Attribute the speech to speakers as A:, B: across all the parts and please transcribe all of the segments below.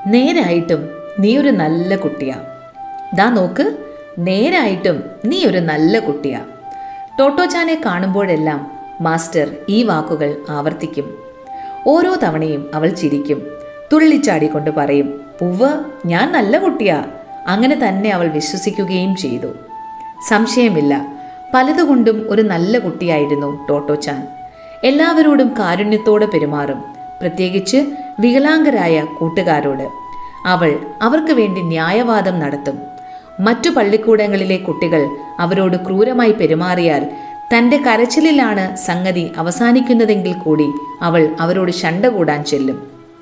A: നേരായിട്ടും നീ ഒരു നല്ല കുട്ടിയാ ദാ നോക്ക് നേരായിട്ടും നീ ഒരു നല്ല കുട്ടിയാ ടോട്ടോച്ചാനെ കാണുമ്പോഴെല്ലാം മാസ്റ്റർ ഈ വാക്കുകൾ ആവർത്തിക്കും ഓരോ തവണയും അവൾ ചിരിക്കും തുള്ളിച്ചാടിക്കൊണ്ട് പറയും ഉവ്വ് ഞാൻ നല്ല കുട്ടിയാ അങ്ങനെ തന്നെ അവൾ വിശ്വസിക്കുകയും ചെയ്തു സംശയമില്ല പലതുകൊണ്ടും ഒരു നല്ല കുട്ടിയായിരുന്നു ടോട്ടോച്ചാൻ എല്ലാവരോടും കാരുണ്യത്തോടെ പെരുമാറും പ്രത്യേകിച്ച് വികലാംഗരായ കൂട്ടുകാരോട് അവൾ അവർക്ക് വേണ്ടി ന്യായവാദം നടത്തും മറ്റു പള്ളിക്കൂടങ്ങളിലെ കുട്ടികൾ അവരോട് ക്രൂരമായി പെരുമാറിയാൽ തൻ്റെ കരച്ചിലിലാണ് സംഗതി അവസാനിക്കുന്നതെങ്കിൽ കൂടി അവൾ അവരോട് ശണ്ട കൂടാൻ ചെല്ലും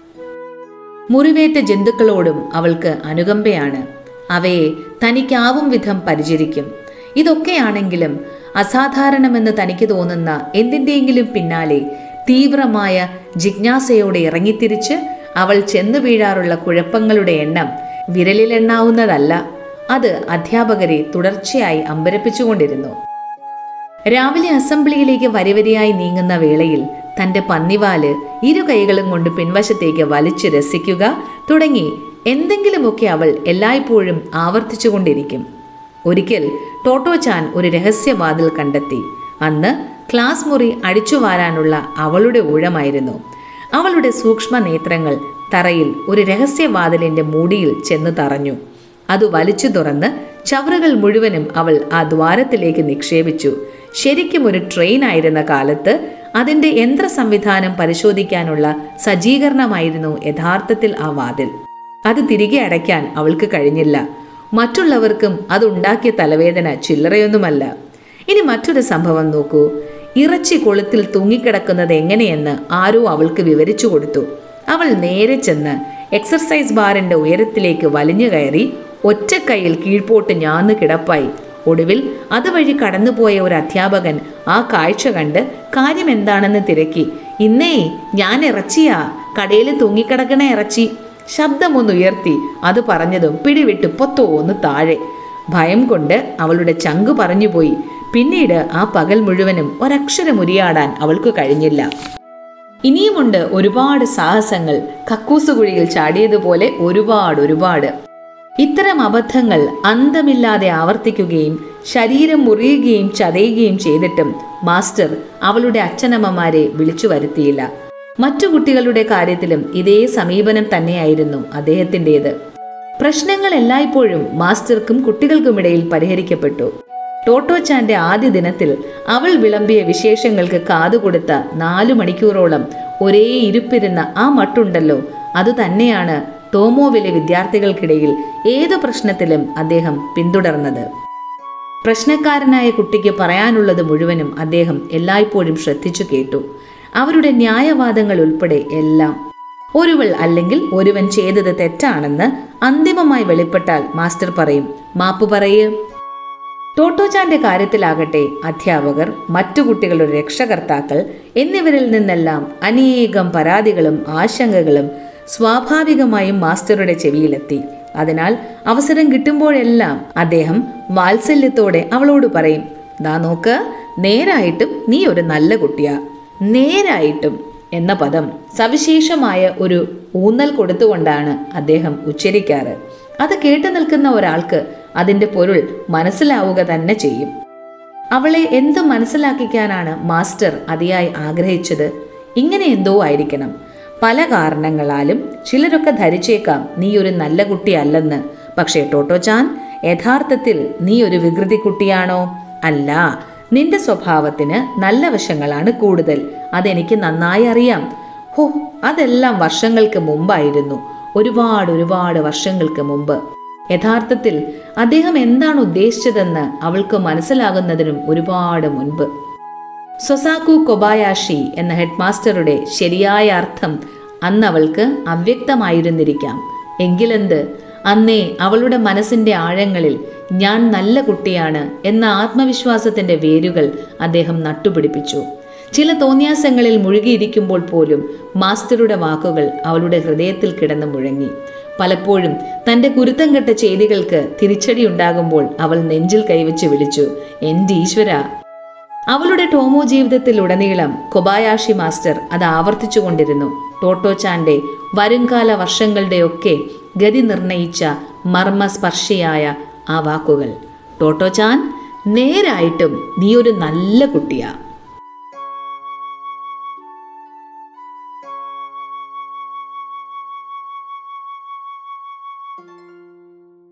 A: മുറിവേറ്റ ജന്തുക്കളോടും അവൾക്ക് അനുകമ്പയാണ് അവയെ തനിക്കാവും വിധം പരിചരിക്കും ഇതൊക്കെയാണെങ്കിലും അസാധാരണമെന്ന് തനിക്ക് തോന്നുന്ന എന്തിൻ്റെയെങ്കിലും പിന്നാലെ തീവ്രമായ ജിജ്ഞാസയോടെ ഇറങ്ങിത്തിരിച്ച് അവൾ ചെന്നു വീഴാറുള്ള കുഴപ്പങ്ങളുടെ എണ്ണം വിരലിലെണ്ണാവുന്നതല്ല അത് അധ്യാപകരെ തുടർച്ചയായി അമ്പരപ്പിച്ചുകൊണ്ടിരുന്നു രാവിലെ അസംബ്ലിയിലേക്ക് വരിവരിയായി നീങ്ങുന്ന വേളയിൽ തന്റെ പന്നിവാല് ഇരു കൈകളും കൊണ്ട് പിൻവശത്തേക്ക് വലിച്ചു രസിക്കുക തുടങ്ങി എന്തെങ്കിലുമൊക്കെ അവൾ എല്ലായ്പ്പോഴും ആവർത്തിച്ചുകൊണ്ടിരിക്കും ഒരിക്കൽ ടോട്ടോ ചാൻ ഒരു രഹസ്യവാതിൽ കണ്ടെത്തി അന്ന് ക്ലാസ് മുറി അടിച്ചു വാരാനുള്ള അവളുടെ ഊഴമായിരുന്നു അവളുടെ സൂക്ഷ്മ നേത്രങ്ങൾ തറയിൽ ഒരു രഹസ്യവാതിലിന്റെ മൂടിയിൽ ചെന്ന് തറഞ്ഞു അത് വലിച്ചു തുറന്ന് ചവറുകൾ മുഴുവനും അവൾ ആ ദ്വാരത്തിലേക്ക് നിക്ഷേപിച്ചു ശരിക്കും ഒരു ട്രെയിൻ ആയിരുന്ന കാലത്ത് അതിന്റെ യന്ത്ര സംവിധാനം പരിശോധിക്കാനുള്ള സജ്ജീകരണമായിരുന്നു യഥാർത്ഥത്തിൽ ആ വാതിൽ അത് തിരികെ അടയ്ക്കാൻ അവൾക്ക് കഴിഞ്ഞില്ല മറ്റുള്ളവർക്കും അതുണ്ടാക്കിയ തലവേദന ചില്ലറയൊന്നുമല്ല ഇനി മറ്റൊരു സംഭവം നോക്കൂ ഇറച്ചി കൊളുത്തിൽ തൂങ്ങിക്കിടക്കുന്നത് എങ്ങനെയെന്ന് ആരോ അവൾക്ക് വിവരിച്ചു കൊടുത്തു അവൾ നേരെ ചെന്ന് എക്സർസൈസ് ബാറിന്റെ ഉയരത്തിലേക്ക് വലിഞ്ഞു കയറി ഒറ്റക്കൈയിൽ കീഴ്പോട്ട് ഞാന്ന് കിടപ്പായി ഒടുവിൽ അതുവഴി കടന്നുപോയ ഒരു അധ്യാപകൻ ആ കാഴ്ച കണ്ട് കാര്യം എന്താണെന്ന് തിരക്കി ഇന്നേ ഞാൻ ഇറച്ചിയാ കടയിൽ തൂങ്ങിക്കിടക്കണ ഇറച്ചി ശബ്ദമൊന്നുയർത്തി അത് പറഞ്ഞതും പിടിവിട്ട് പൊത്തോന്ന് താഴെ ഭയം കൊണ്ട് അവളുടെ ചങ്കു പറഞ്ഞുപോയി പിന്നീട് ആ പകൽ മുഴുവനും ഒരക്ഷരം ഉരിയാടാൻ അവൾക്ക് കഴിഞ്ഞില്ല ഇനിയുമുണ്ട് ഒരുപാട് സാഹസങ്ങൾ കക്കൂസുകുഴിയിൽ ചാടിയതുപോലെ ഒരുപാട് ഒരുപാട് ഇത്തരം അബദ്ധങ്ങൾ അന്തമില്ലാതെ ആവർത്തിക്കുകയും ശരീരം മുറിയുകയും ചതയുകയും ചെയ്തിട്ടും മാസ്റ്റർ അവളുടെ അച്ഛനമ്മമാരെ വിളിച്ചു വരുത്തിയില്ല മറ്റു കുട്ടികളുടെ കാര്യത്തിലും ഇതേ സമീപനം തന്നെയായിരുന്നു അദ്ദേഹത്തിൻ്റെത് പ്രശ്നങ്ങൾ എല്ലായ്പ്പോഴും മാസ്റ്റർക്കും കുട്ടികൾക്കുമിടയിൽ പരിഹരിക്കപ്പെട്ടു ടോട്ടോ ചാന്റെ ആദ്യ ദിനത്തിൽ അവൾ വിളമ്പിയ വിശേഷങ്ങൾക്ക് കാതുകൊടുത്ത നാലു മണിക്കൂറോളം ഒരേ ഇരുപ്പിരുന്ന ആ മട്ടുണ്ടല്ലോ അത് തന്നെയാണ് ടോമോവിലെ വിദ്യാർത്ഥികൾക്കിടയിൽ ഏതു പ്രശ്നത്തിലും അദ്ദേഹം പിന്തുടർന്നത് പ്രശ്നക്കാരനായ കുട്ടിക്ക് പറയാനുള്ളത് മുഴുവനും അദ്ദേഹം എല്ലായ്പ്പോഴും ശ്രദ്ധിച്ചു കേട്ടു അവരുടെ ന്യായവാദങ്ങൾ ഉൾപ്പെടെ എല്ലാം ഒരുവൾ അല്ലെങ്കിൽ ഒരുവൻ ചെയ്തത് തെറ്റാണെന്ന് അന്തിമമായി വെളിപ്പെട്ടാൽ മാസ്റ്റർ പറയും മാപ്പ് പറയ് ടോട്ടോചാന്റെ കാര്യത്തിലാകട്ടെ അധ്യാപകർ മറ്റു കുട്ടികളുടെ രക്ഷകർത്താക്കൾ എന്നിവരിൽ നിന്നെല്ലാം അനേകം പരാതികളും ആശങ്കകളും സ്വാഭാവികമായും മാസ്റ്ററുടെ ചെവിയിലെത്തി അതിനാൽ അവസരം കിട്ടുമ്പോഴെല്ലാം അദ്ദേഹം വാത്സല്യത്തോടെ അവളോട് പറയും ദാ നോക്ക് നേരായിട്ടും നീ ഒരു നല്ല കുട്ടിയാ നേരായിട്ടും എന്ന പദം സവിശേഷമായ ഒരു ഊന്നൽ കൊടുത്തുകൊണ്ടാണ് അദ്ദേഹം ഉച്ചരിക്കാറ് അത് കേട്ടു നിൽക്കുന്ന ഒരാൾക്ക് അതിന്റെ പൊരുൾ മനസ്സിലാവുക തന്നെ ചെയ്യും അവളെ എന്ത് മനസ്സിലാക്കിക്കാനാണ് മാസ്റ്റർ അതിയായി ആഗ്രഹിച്ചത് ഇങ്ങനെ എന്തോ ആയിരിക്കണം പല കാരണങ്ങളാലും ചിലരൊക്കെ ധരിച്ചേക്കാം നീ ഒരു നല്ല കുട്ടിയല്ലെന്ന് പക്ഷേ ടോട്ടോ ചാൻ യഥാർത്ഥത്തിൽ നീ ഒരു വികൃതി കുട്ടിയാണോ അല്ല നിന്റെ സ്വഭാവത്തിന് നല്ല വശങ്ങളാണ് കൂടുതൽ അതെനിക്ക് നന്നായി അറിയാം ഹോ അതെല്ലാം വർഷങ്ങൾക്ക് മുമ്പായിരുന്നു ഒരുപാട് ഒരുപാട് വർഷങ്ങൾക്ക് മുമ്പ് യഥാർത്ഥത്തിൽ അദ്ദേഹം എന്താണ് ഉദ്ദേശിച്ചതെന്ന് അവൾക്ക് മനസ്സിലാകുന്നതിനും ഒരുപാട് മുൻപ് സൊസാക്കു കൊബായാഷി എന്ന ഹെഡ്മാസ്റ്ററുടെ ശരിയായ അർത്ഥം അന്ന് അവൾക്ക് അവ്യക്തമായിരുന്നിരിക്കാം എങ്കിലെന്ത് അന്നേ അവളുടെ മനസ്സിന്റെ ആഴങ്ങളിൽ ഞാൻ നല്ല കുട്ടിയാണ് എന്ന ആത്മവിശ്വാസത്തിന്റെ വേരുകൾ അദ്ദേഹം നട്ടുപിടിപ്പിച്ചു ചില തോന്യാസങ്ങളിൽ മുഴുകിയിരിക്കുമ്പോൾ പോലും മാസ്റ്ററുടെ വാക്കുകൾ അവളുടെ ഹൃദയത്തിൽ കിടന്ന് മുഴങ്ങി പലപ്പോഴും തന്റെ കുരുത്തം കെട്ട ചെയ്തികൾക്ക് തിരിച്ചടി ഉണ്ടാകുമ്പോൾ അവൾ നെഞ്ചിൽ കൈവച്ച് വിളിച്ചു എൻ്റെ ഈശ്വര അവളുടെ ടോമോ ജീവിതത്തിലുടനീളം കൊബായാഷി മാസ്റ്റർ അത് ആവർത്തിച്ചുകൊണ്ടിരുന്നു ടോട്ടോച്ചാന്റെ വരുംകാല വർഷങ്ങളുടെയൊക്കെ ഗതി നിർണയിച്ച മർമ്മസ്പർശിയായ ആ വാക്കുകൾ ടോട്ടോച്ചാൻ നേരായിട്ടും നീ ഒരു നല്ല കുട്ടിയാ